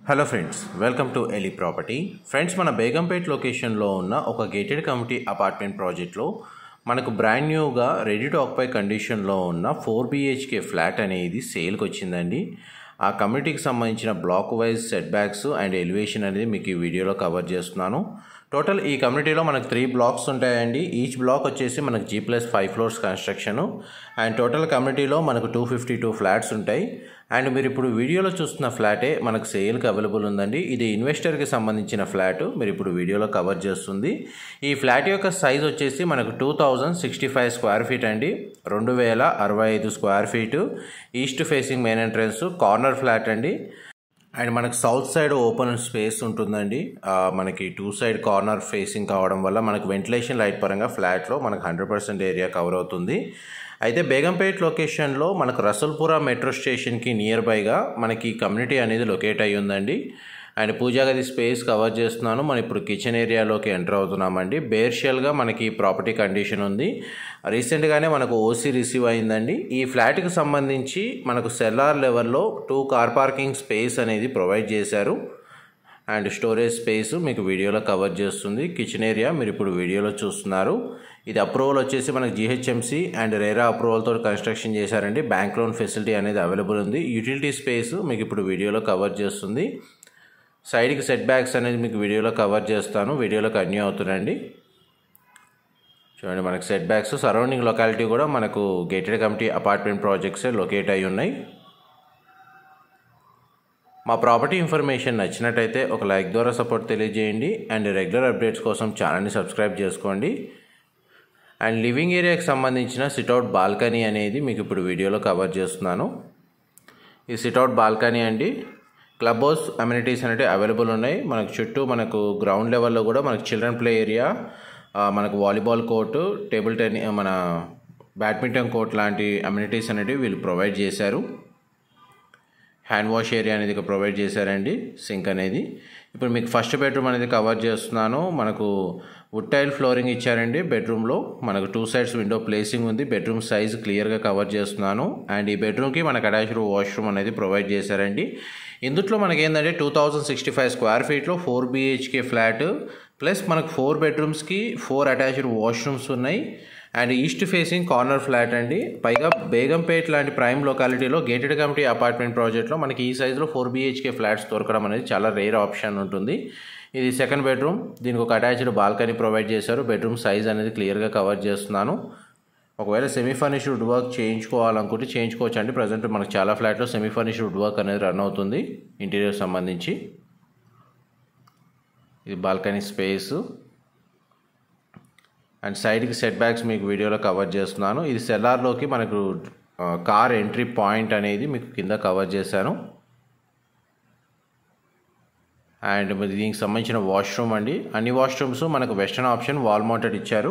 hello friends welcome to ఎలి property friends మన బేగంపేట్ లొకేషన్లో ఉన్న ఒక గేటెడ్ కమిటీ అపార్ట్మెంట్ ప్రాజెక్ట్లో మనకు బ్రాండ్ న్యూగా రెడీ టు ఆక్యుపై కండిషన్లో ఉన్న ఫోర్ బిహెచ్కే ఫ్లాట్ అనేది సేల్కి వచ్చిందండి ఆ కమ్యూనిటీకి సంబంధించిన block wise set backs and elevation అనేది మీకు ఈ వీడియోలో కవర్ చేస్తున్నాను టోటల్ ఈ కమ్యూనిటీలో మనకు త్రీ బ్లాక్స్ ఉంటాయండి ఈచ్ బ్లాక్ వచ్చేసి మనకు G plus five floors construction and total కమ్యూనిటీలో మనకు టూ ఫిఫ్టీ టూ ఫ్లాట్స్ ఉంటాయి అండ్ మీరు ఇప్పుడు వీడియోలో చూస్తున్న ఫ్లాటే మనకు సేల్కి అవైలబుల్ ఉందండి ఇది ఇన్వెస్టర్కి సంబంధించిన ఫ్లాట్ మీరు ఇప్పుడు వీడియోలో కవర్ చేస్తుంది ఈ ఫ్లాట్ యొక్క సైజ్ వచ్చేసి మనకు two thousand sixty five square feet అండి రెండు వేల అరవై ఐదు square feet east facing main entrance corner flat అండి అండ్ మనకు సౌత్ సైడ్ ఓపెన్ స్పేస్ ఉంటుందండి ఆ, మనకి టూ సైడ్ కార్నర్ ఫేసింగ్ కావడం వల్ల మనకు వెంటిలేషన్ లైట్ పరంగా ఫ్లాట్లో మనకు హండ్రెడ్ పర్సెంట్ ఏరియా కవర్ అవుతుంది అయితే బేగంపేట్ లొకేషన్లో మనకు రసల్పుర మెట్రో స్టేషన్కి నియర్ బైగా మనకి కమ్యూనిటీ అనేది లొకేట్ అయ్యి ఉందండి అండ్ పూజా గది స్పేస్ కవర్ చేస్తున్నాను మనం ఇప్పుడు కిచెన్ ఏరియాలోకి ఎంటర్ అవుతున్నామండి బేర్షియల్గా మనకి ప్రాపర్టీ కండిషన్ ఉంది రీసెంట్గానే మనకు ఓసీ రిసీవ్ అయిందండి ఈ ఫ్లాట్కి సంబంధించి మనకు సెల్లార్ లెవెల్లో టూ కార్ పార్కింగ్ స్పేస్ అనేది ప్రొవైడ్ చేశారు అండ్ స్టోరేజ్ స్పేస్ మీకు వీడియోలో కవర్ చేస్తుంది కిచెన్ ఏరియా మీరు ఇప్పుడు వీడియోలో చూస్తున్నారు ఇది అప్రూవల్ వచ్చేసి మనకు జిహెచ్ఎంసీ అండ్ రేరా అప్రూవల్తో కన్స్ట్రక్షన్ చేశారండి బ్యాంక్ లోన్ ఫెసిలిటీ అనేది అవైలబుల్ ఉంది యూటిలిటీ స్పేస్ మీకు ఇప్పుడు వీడియోలో కవర్ చేస్తుంది సైడ్కి సెట్ బ్యాక్స్ అనేది మీకు వీడియోలో కవర్ చేస్తాను వీడియోలో కన్యూ అవుతుందండి చూడండి మనకు సెట్ బ్యాక్స్ సరౌండింగ్ లొకాలిటీ కూడా మనకు గేటెడ్ కమిటీ అపార్ట్మెంట్ ప్రాజెక్ట్సే లొకేట్ అయి ఉన్నాయి మా ప్రాపర్టీ ఇన్ఫర్మేషన్ నచ్చినట్టయితే ఒక లైక్ ద్వారా సపోర్ట్ తెలియజేయండి అండ్ రెగ్యులర్ అప్డేట్స్ కోసం ఛానల్ని సబ్స్క్రైబ్ చేసుకోండి అండ్ లివింగ్ ఏరియాకి సంబంధించిన సిట్అవుట్ బాల్కనీ అనేది మీకు ఇప్పుడు వీడియోలో కవర్ చేస్తున్నాను ఈ సిట్అవుట్ బాల్కనీ అండి క్లబ్ హౌస్ అమ్యూనిటీస్ అనేవి అవైలబుల్ ఉన్నాయి మనకు చుట్టూ మనకు గ్రౌండ్ లెవెల్లో కూడా మనకు చిల్డ్రన్ ప్లే ఏరియా ఆ, మనకు వాలీబాల్ కోర్టు టేబుల్ టెన్ని మన బ్యాడ్మింటన్ కోర్ట్ లాంటి అమ్యూనిటీస్ అనేటివి వీళ్ళు ప్రొవైడ్ చేశారు హ్యాండ్ వాష్ ఏరియా అనేది ఇక్కడ ప్రొవైడ్ చేశారండి సింక్ అనేది ఇప్పుడు మీకు ఫస్ట్ బెడ్రూమ్ అనేది కవర్ చేస్తున్నాను మనకు వుడ్ టైల్ ఫ్లోరింగ్ ఇచ్చారండి బెడ్రూమ్లో మనకు టూ సైడ్స్ విండో ప్లేసింగ్ ఉంది బెడ్రూమ్ సైజ్ క్లియర్గా కవర్ చేస్తున్నాను అండ్ ఈ బెడ్రూమ్కి మనకు అటాచ్డ్ వాష్రూమ్ అనేది ప్రొవైడ్ చేశారండి ఇందులో మనకి ఏంటంటే two thousand sixty five square ఫీట్లో ఫోర్ బీహెచ్కే ఫ్లాట్ ప్లస్ మనకు ఫోర్ బెడ్రూమ్స్కి ఫోర్ అటాచ్డ్ వాష్రూమ్స్ ఉన్నాయి and east facing corner flat అండి పైగా బేగంపేట్ లాంటి ప్రైమ్ లొకాలిటీలో గేటెడ్ కమిటీ అపార్ట్మెంట్ ప్రాజెక్ట్లో మనకి ఈ సైజులో ఫోర్ బీహెచ్కే ఫ్లాట్స్ దొరకడం అనేది చాలా రేర్ ఆప్షన్ ఉంటుంది ఇది సెకండ్ బెడ్రూమ్ దీనికి ఒక అటాచ్డ్ బాల్కనీ ప్రొవైడ్ చేశారు బెడ్రూమ్ సైజ్ అనేది క్లియర్గా కవర్ చేస్తున్నాను ఒకవేళ సెమీ ఫర్నిష్డ్ వుడ్ వర్క్ చేయించుకోవాలనుకుంటే చేయించుకోవచ్చు అండి ప్రజెంట్ మనకు చాలా ఫ్లాట్లో సెమీ ఫర్నిష్డ్ వుడ్ వర్క్ అనేది రన్ అవుతుంది ఇంటీరియర్ సంబంధించి ఇది బాల్కనీ స్పేస్ అండ్ సైడ్కి సెట్ బ్యాక్స్ మీకు వీడియోలో కవర్ చేస్తున్నాను ఇది సెల్లార్లోకి మనకు ఆ, కార్ ఎంట్రీ పాయింట్ అనేది మీకు కింద కవర్ చేశాను అండ్ మరి దీనికి సంబంధించిన వాష్రూమ్ అండి అన్ని వాష్రూమ్స్ మనకు వెస్టర్న్ ఆప్షన్ వాల్ మౌంటెడ్ ఇచ్చారు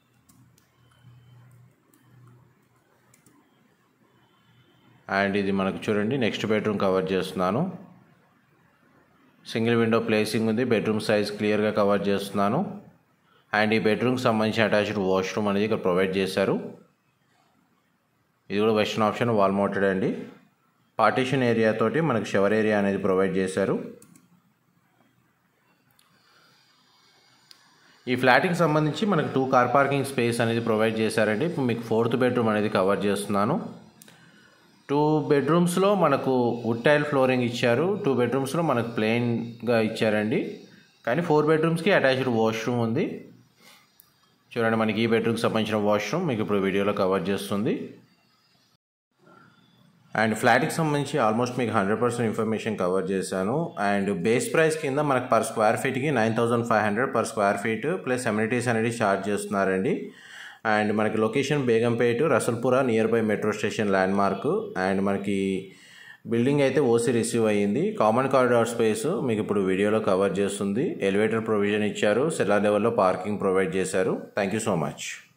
అండ్ ఇది మనకు చూడండి నెక్స్ట్ బెడ్రూమ్ కవర్ చేస్తున్నాను సింగిల్ విండో ప్లేసింగ్ ఉంది బెడ్రూమ్ సైజ్ క్లియర్గా కవర్ చేస్తున్నాను అండ్ ఈ బెడ్రూమ్కి సంబంధించిన అటాచ్డ్ వాష్రూమ్ అనేది ఇక్కడ ప్రొవైడ్ చేశారు ఇది కూడా వెస్టర్న్ ఆప్షన్ వాల్ మౌంటెడ్ అండి పార్టీషన్ ఏరియా తోటి మనకు షవర్ ఏరియా అనేది ప్రొవైడ్ చేశారు ఈ ఫ్లాట్కి సంబంధించి మనకు టూ కార్ పార్కింగ్ స్పేస్ అనేది ప్రొవైడ్ చేశారండి ఇప్పుడు మీకు ఫోర్త్ బెడ్రూమ్ అనేది కవర్ చేస్తున్నాను టూ బెడ్రూమ్స్లో మనకు వుడ్ టైల్ ఫ్లోరింగ్ ఇచ్చారు టూ బెడ్రూమ్స్లో మనకు ప్లెయిన్గా ఇచ్చారండి కానీ ఫోర్ బెడ్రూమ్స్కి అటాచ్డ్ వాష్రూమ్ ఉంది చూడండి మనకి ఈ బెడ్రూమ్కి సంబంధించిన వాష్రూమ్ మీకు ఇప్పుడు వీడియోలో కవర్ చేస్తుంది అండ్ ఫ్లాట్కి సంబంధించి ఆల్మోస్ట్ మీకు హండ్రెడ్ పర్సెంట్ ఇన్ఫర్మేషన్ కవర్ చేశాను అండ్ బేస్ ప్రైస్ కింద మనకు పర్ స్క్వేర్ ఫీట్కి nine thousand five hundred per square feet plus amenities అనేది ఛార్జ్ చేస్తున్నారండి అండ్ మనకి location Begumpet Rasoolpura near by metro station landmark and మనకి బిల్డింగ్ అయితే ఓసీ రిసీవ్ అయ్యింది కామన్ కారిడార్ స్పేస్ మీకు ఇప్పుడు వీడియోలో కవర్ చేస్తుంది ఎలివేటర్ ప్రొవిజన్ ఇచ్చారు సెల్లార్ లెవెల్లో పార్కింగ్ ప్రొవైడ్ చేశారు థ్యాంక్ యూ సో మచ్